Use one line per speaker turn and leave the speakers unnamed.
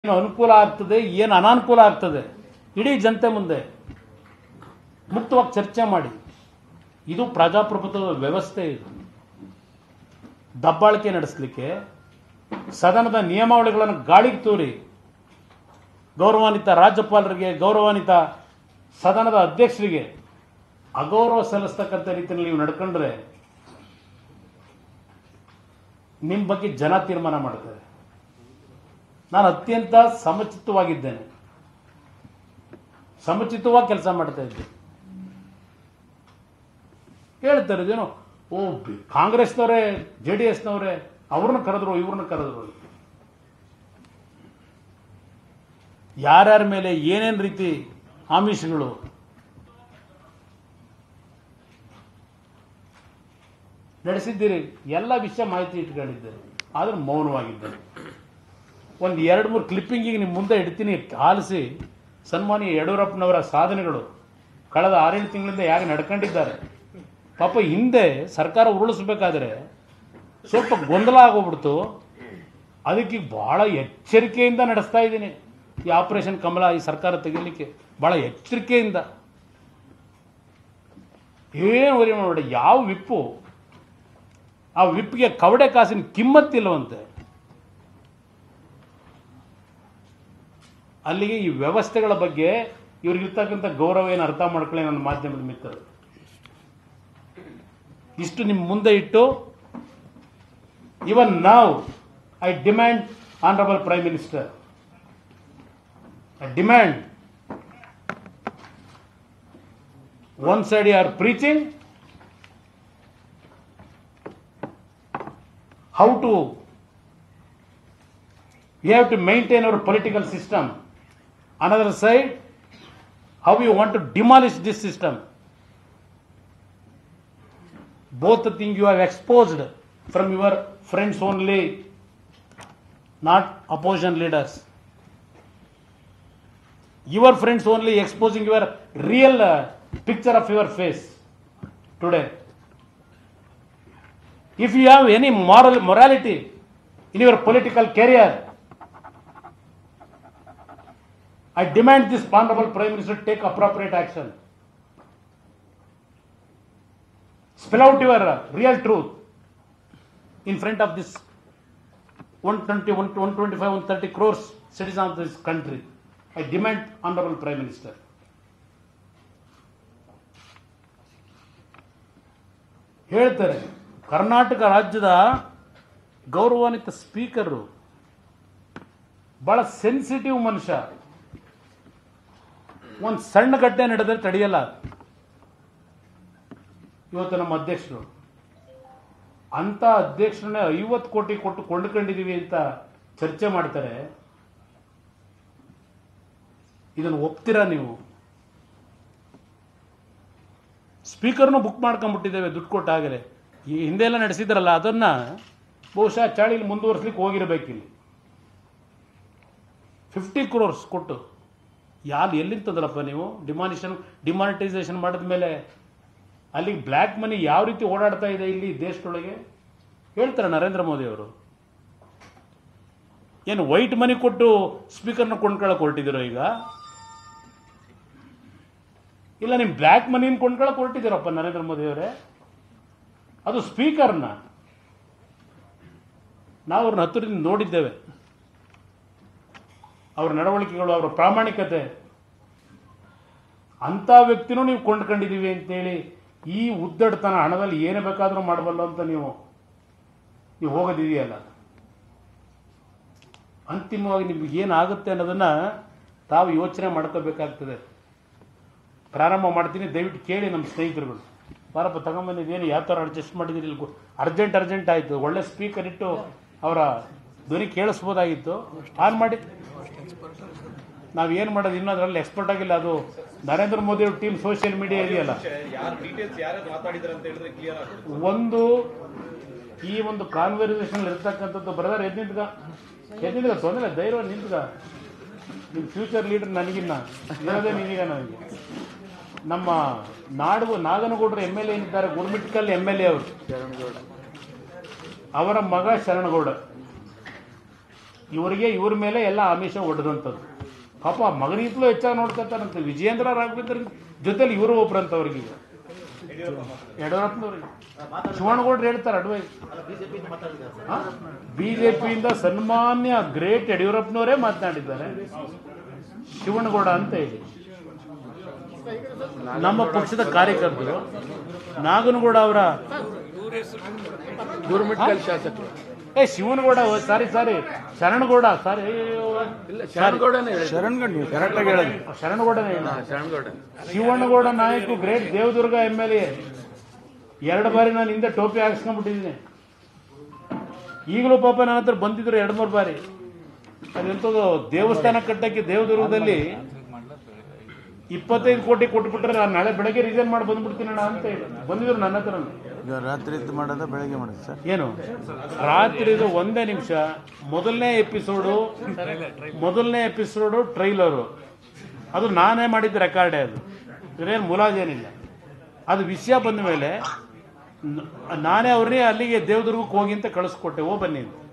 ಏನು ಅನುಕೂಲ ಆಗ್ತದೆ ಏನು ಅನಾನುಕೂಲ ಆಗ್ತದೆ ಇಡೀ ಜನತೆ ಮುಂದೆ ಮುಕ್ತವಾಗಿ ಚರ್ಚೆ ಮಾಡಿ ಇದು ಪ್ರಜಾಪ್ರಭುತ್ವದ ವ್ಯವಸ್ಥೆ ಇದು ದಬ್ಬಾಳಿಕೆ ನಡೆಸಲಿಕ್ಕೆ ಸದನದ ನಿಯಮಾವಳಿಗಳನ್ನು ಗಾಳಿಗೆ ತೂರಿ ಗೌರವಾನ್ವಿತ ರಾಜ್ಯಪಾಲರಿಗೆ ಗೌರವಾನ್ವಿತ ಸದನದ ಅಧ್ಯಕ್ಷರಿಗೆ ಅಗೌರವ ಸಲ್ಲಿಸ್ತಕ್ಕಂಥ ರೀತಿಯಲ್ಲಿ ನೀವು ನಡ್ಕೊಂಡ್ರೆ ನಿಮ್ಮ ಬಗ್ಗೆ ಜನ ತೀರ್ಮಾನ ಮಾಡ್ತಾರೆ ನಾನು ಅತ್ಯಂತ ಸಮಚಿತ್ತವಾಗಿದ್ದೇನೆ ಸಮಚಿತ್ತವಾಗಿ ಕೆಲಸ ಮಾಡ್ತಾ ಇದ್ದೆ ಹೇಳ್ತಾರೆ ಇದೇನು ಓ ಬಿ- ಕಾಂಗ್ರೆಸ್ನವರೇ ಜೆ ಡಿ ಎಸ್ನವರೇ ಅವ್ರನ್ನ ಕರೆದ್ರು ಇವ್ರನ್ನ ಕರೆದ್ರು ಯಾರ್ಯಾರ ಮೇಲೆ ಏನೇನು ರೀತಿ ಆಮಿಷಗಳು ನಡೆಸಿದ್ದೀರಿ ಎಲ್ಲ ವಿಷಯ ಮಾಹಿತಿ ಇಟ್ಕೊಂಡಿದ್ದೆ ಆದ್ರೆ ಮೌನವಾಗಿದ್ದೆ ಒಂದು ಎರಡು ಮೂರು ಕ್ಲಿಪ್ಪಿಂಗಿಗೆ ನಿಮ್ಮ ಮುಂದೆ ಇಡ್ತೀನಿ ಆಲಿಸಿ ಸನ್ಮಾನ್ಯ ಯಡಿಯೂರಪ್ಪನವರ ಸಾಧನೆಗಳು ಕಳೆದ ಆರೇಳು ತಿಂಗಳಿಂದ ಯಾರು ನಡ್ಕೊಂಡಿದ್ದಾರೆ ಪಾಪ ಹಿಂದೆ ಸರ್ಕಾರ ಉರುಳಿಸ್ಬೇಕಾದ್ರೆ ಸ್ವಲ್ಪ ಗೊಂದಲ ಆಗೋಗ್ಬಿಡ್ತು ಅದಕ್ಕೆ ಭಾಳ ಎಚ್ಚರಿಕೆಯಿಂದ ನಡೆಸ್ತಾ ಇದ್ದೀನಿ ಈ ಆಪರೇಷನ್ ಕಮಲ ಈ ಸರ್ಕಾರ ತೆಗಿಲಿಕ್ಕೆ ಭಾಳ ಎಚ್ಚರಿಕೆಯಿಂದ ಏನು ವರಿ ನೋಡಿ ಯಾವ ವಿಪ್ಪು ಆ ವಿಪ್ಪಿಗೆ ಕವಡೆ ಕಾಸಿನ ಕಿಮ್ಮತ್ತಿಲ್ಲವಂತೆ ಅಲ್ಲಿಗೆ ಈ ವ್ಯವಸ್ಥೆಗಳ ಬಗ್ಗೆ ಇವ್ರಿಗಿರ್ತಕ್ಕಂಥ ಗೌರವ ಏನು ಅರ್ಥ ಮಾಡ್ಕೊಳ್ಳಿ ನನ್ನ ಮಾಧ್ಯಮದ ಮಿತ್ರರು ಇಷ್ಟು ನಿಮ್ಮ ಮುಂದೆ ಇಟ್ಟು ಇವನ್ ನಾವ್ I demand honourable prime minister I demand one side you are preaching how to you have to maintain our political system another side how you want to demolish this system both the things you have exposed from your friends only not opposition leaders your friends only exposing your real uh, picture of your face today if you have any moral morality in your political career, I demand this honorable Prime Minister to take appropriate action. Spell out your uh, real truth in front of this 120, 125, 130 crores citizens of this country. I demand honorable Prime Minister. ಹೇಳ್ತಾರೆ ಕರ್ನಾಟಕ ರಾಜ್ಯದ ಗೌರವಾನ್ವಿತ speaker ಬಹಳ sensitive ಮನುಷ್ಯ ಒಂದು ಸಣ್ಣ ಘಟನೆ ನಡೆದ್ರೆ ತಡೆಯಲ್ಲ ಇವತ್ತು ನಮ್ಮ ಅಧ್ಯಕ್ಷರು ಅಂತ ಅಧ್ಯಕ್ಷರನ್ನೇ ಐವತ್ತು ಕೋಟಿ ಕೊಟ್ಟು ಕೊಂಡ್ಕೊಂಡಿದೀವಿ ಅಂತ ಚರ್ಚೆ ಮಾಡ್ತಾರೆ ಇದನ್ನು ಒಪ್ತೀರಾ ನೀವು ಸ್ಪೀಕರ್ನು ಬುಕ್ ಮಾಡ್ಕೊಂಡ್ಬಿಟ್ಟಿದ್ದೇವೆ ದುಡ್ಡು ಕೊಟ್ಟಾಗಲೇ ಈ ಹಿಂದೆ ಎಲ್ಲ ನಡೆಸಿದ್ರಲ್ಲ ಅದನ್ನ ಬಹುಶಃ ಚಾಳಿಲಿ ಮುಂದುವರ್ಸ್ಲಿಕ್ಕೆ ಹೋಗಿರ್ಬೇಕಿಲ್ಲಿ ಫಿಫ್ಟಿ ಕ್ರೋರ್ಸ್ ಕೊಟ್ಟು ಯಾರು ಎಲ್ಲಿಂದ ತಂದ್ರಪ್ಪ ನೀವು ಡಿಮಾನಿಷನ್ ಡಿಮಾನಿಟೈಸೇಷನ್ ಮಾಡಿದ ಮೇಲೆ ಅಲ್ಲಿಗೆ ಬ್ಲ್ಯಾಕ್ ಮನಿ ಯಾವ ರೀತಿ ಓಡಾಡ್ತಾ ಇದೆ ಇಲ್ಲಿ ದೇಶದೊಳಗೆ ಹೇಳ್ತಾರೆ ನರೇಂದ್ರ ಮೋದಿ ಅವರು ಏನು ವೈಟ್ ಮನಿ ಕೊಟ್ಟು ಸ್ಪೀಕರ್ನ ಕೊಂಡ್ಕೊಳ್ಳೋಕೆ ಹೊರಟಿದ್ದೀರೋ ಈಗ ಇಲ್ಲ ನಿಮ್ಮ ಬ್ಲ್ಯಾಕ್ ಮನಿನ ಕೊಂಡ್ಕೊಳ್ಳೋಕೆ ಹೊರಟಿದ್ದೀರಪ್ಪ ನರೇಂದ್ರ ಮೋದಿ ಅವರೇ ಅದು ಸ್ಪೀಕರ್ನ ನಾವು ಅವ್ರನ್ನ ಹತ್ತಿರದಿಂದ ನೋಡಿದ್ದೇವೆ ಅವ್ರ ನಡವಳಿಕೆಗಳು ಅವರ ಪ್ರಾಮಾಣಿಕತೆ ಅಂಥ ವ್ಯಕ್ತಿನೂ ನೀವು ಕೊಂಡ್ಕೊಂಡಿದ್ದೀವಿ ಅಂತೇಳಿ ಈ ಉದ್ದಡತನ ಹಣದಲ್ಲಿ ಏನೇ ಬೇಕಾದರೂ ಮಾಡಬಲ್ಲ ಅಂತ ನೀವು ನೀವು ಹೋಗೋದಿದೆಯಲ್ಲ ಅಂತಿಮವಾಗಿ ನಿಮ್ಗೆ ಏನಾಗುತ್ತೆ ಅನ್ನೋದನ್ನ ತಾವು ಯೋಚನೆ ಮಾಡ್ಕೋಬೇಕಾಗ್ತದೆ ಪ್ರಾರಂಭ ಮಾಡ್ತೀನಿ ದಯವಿಟ್ಟು ಕೇಳಿ ನಮ್ಮ ಸ್ನೇಹಿತರುಗಳು ಬಾರಪ್ಪ ತಗೊಂಬಂದಿದ್ದೇನು ಯಾವ ಥರ ಅಡ್ಜಸ್ಟ್ ಮಾಡಿದಿರಿ ಇಲ್ಲಿ ಅರ್ಜೆಂಟ್ ಅರ್ಜೆಂಟ್ ಆಯಿತು ಒಳ್ಳೆ ಸ್ಪೀಕರ್ ಇಟ್ಟು ಅವರ ಧ್ವನಿ ಕೇಳಿಸ್ಬೋದಾಗಿತ್ತು ಆನ್ ಮಾಡಿ ನಾವು ಏನು ಮಾಡೋದು ಇನ್ನೂ ಅದರಲ್ಲಿ ಎಕ್ಸ್ಪರ್ಟ್ ಆಗಿಲ್ಲ ಅದು ನರೇಂದ್ರ ಮೋದಿ ಅವ್ರ ಟೀಮ್ ಸೋಷಿಯಲ್ ಮೀಡಿಯಾ ಇದೆಯಲ್ಲ
ಯಾರು ಡೀಟೇಲ್ಸ್ ಯಾರ್ಯಾರು ಮಾತಾಡಿದ್ರು ಅಂತ ಹೇಳಿದ್ರೆ ಕ್ಲಿಯರ್ ಆಗುತ್ತೆ
ಒಂದು ಈ ಒಂದು ಕಾನ್ವರ್ಸೇಷನ್ ಇರ್ತಕ್ಕಂಥದ್ದು ಬ್ರದರ್ ಎದ್ ನಿಂತ್ಗ ಎದ್ ನಿಂತ್ಗ ತೊಂದರೆ ಧೈರ್ಯ ನಿಂತ್ಗ ನಿಮ್ಮ ಫ್ಯೂಚರ್ ಲೀಡರ್ ನನಗಿನ್ನ ಇರೋದೇ ನಿನಗ ನನಗೆ ನಮ್ಮ ನಾಡು ನಾಗನಗೌಡರು ಎಮ್ ಎಲ್ ಎ ಏನಿದ್ದಾರೆ ಗುರುಮಿಟ್ಕಲ್ ಎಮ್ ಎಲ್ ಎ ಅವರು ಅವರ ಮಗ ಶರಣಗೌಡ ಇವರಿಗೆ ಇವ್ರ ಮೇಲೆ ಎಲ್ಲ ಆಮಿಷ ಒಡೆದಂಥದ್ದು ಪಾಪ ಮಗನಿಂತಲೂ ಹೆಚ್ಚಾಗಿ ನೋಡ್ಕೊತಾರಂತೆ ವಿಜಯೇಂದ್ರ ರಾಘವೇಂದ್ರ ಜೊತೆಲಿ ಇವರು ಒಬ್ರಂತವ್ರಿಗೆ ಈಗ ಯಡಿಯೂರಪ್ಪನವ್ರಿಗೆ ಶಿವಣ್ಣಗೌಡ್ರು ಹೇಳ್ತಾರೆ ಅಡ್ವೈಸ್ ಬಿಜೆಪಿಯಿಂದ ಸನ್ಮಾನ್ಯ ಗ್ರೇಟ್ ಯಡಿಯೂರಪ್ಪನವರೇ ಮಾತನಾಡಿದ್ದಾರೆ ಶಿವಣ್ಣಗೌಡ ಅಂತ ಹೇಳಿ ನಮ್ಮ ಪಕ್ಷದ ಕಾರ್ಯಕರ್ತರು ನಾಗನಗೌಡ ಅವರ
ಗುರುಮಿಟ್ಕಲ್ ಶಾಸಕರು
ಏ ಶಿವನಗೌಡ ಸಾರಿ ಸಾರಿ ಶರಣಗೌಡ ಸಾರಿ
ಶರಣಗೌಡನೇ ಹೇಳಿದ್ರು.
ಶರಣ್ಗಂಡ್ ನೀವು ಕರೆಕ್ಟಾಗಿ ಹೇಳೋದು
ಶರಣಗೌಡನೇ ಹೇಳಿ
ಹಾ, Sharanagouda
Shivannagouda Nayak great Devadurga M L A ಎರಡು ಬಾರಿ ನಾನು ಹಿಂದೆ ಟೋಪಿ ಹಾಕ್ಸ್ಕೊಂಡ್ಬಿಟ್ಟಿದ್ದೀನಿ ಈಗಲೂ ಪಾಪ ನನ್ನ ಹತ್ರ ಬಂದಿದ್ರು ಎರಡು ಮೂರು ಬಾರಿ ಅದೆಂಥದ್ದು ದೇವಸ್ಥಾನ ಕಟ್ಟಕ್ಕೆ ದೇವದುರ್ಗದಲ್ಲಿ ಇಪ್ಪತ್ತೈದು ಕೋಟಿ ಕೊಟ್ಬಿಟ್ರೆ ನಾನು ನಾಳೆ ಬೆಳಗ್ಗೆ ರಿಸೈನ್ ಮಾಡಿ ಬಂದ್ಬಿಡ್ತೀನಣ್ಣ ಅಂತ ಹೇಳಿ ಬಂದಿದ್ರು ನನ್ನ ಹತ್ರ
ಈಗ ರಾತ್ರಿ ಇದ್ದು ಮಾಡೋದ ಬೆಳಗ್ಗೆ ಮಾಡೋದು ಸರ್
ಏನು ರಾತ್ರಿದು ಒಂದೇ ನಿಮಿಷ ಮೊದಲನೇ ಎಪಿಸೋಡು ಮೊದಲನೇ ಎಪಿಸೋಡು ಟ್ರೈಲರು ಅದು ನಾನೇ ಮಾಡಿದ್ದ ರೆಕಾರ್ಡೇ ಅದು ಇದೇನು ಮುಲಾಜೇನಿಲ್ಲ ಅದು ವಿಷಯ ಬಂದ ಮೇಲೆ ನ- ನಾನೇ ಅವ್ರನ್ನೇ ಅಲ್ಲಿಗೆ ದೇವದುರ್ಗಕ್ಕೆ ಹೋಗಿ ಅಂತ ಕಳಿಸ್ಕೊಟ್ಟೆ ಓ ಬನ್ನಿ ಅಂತ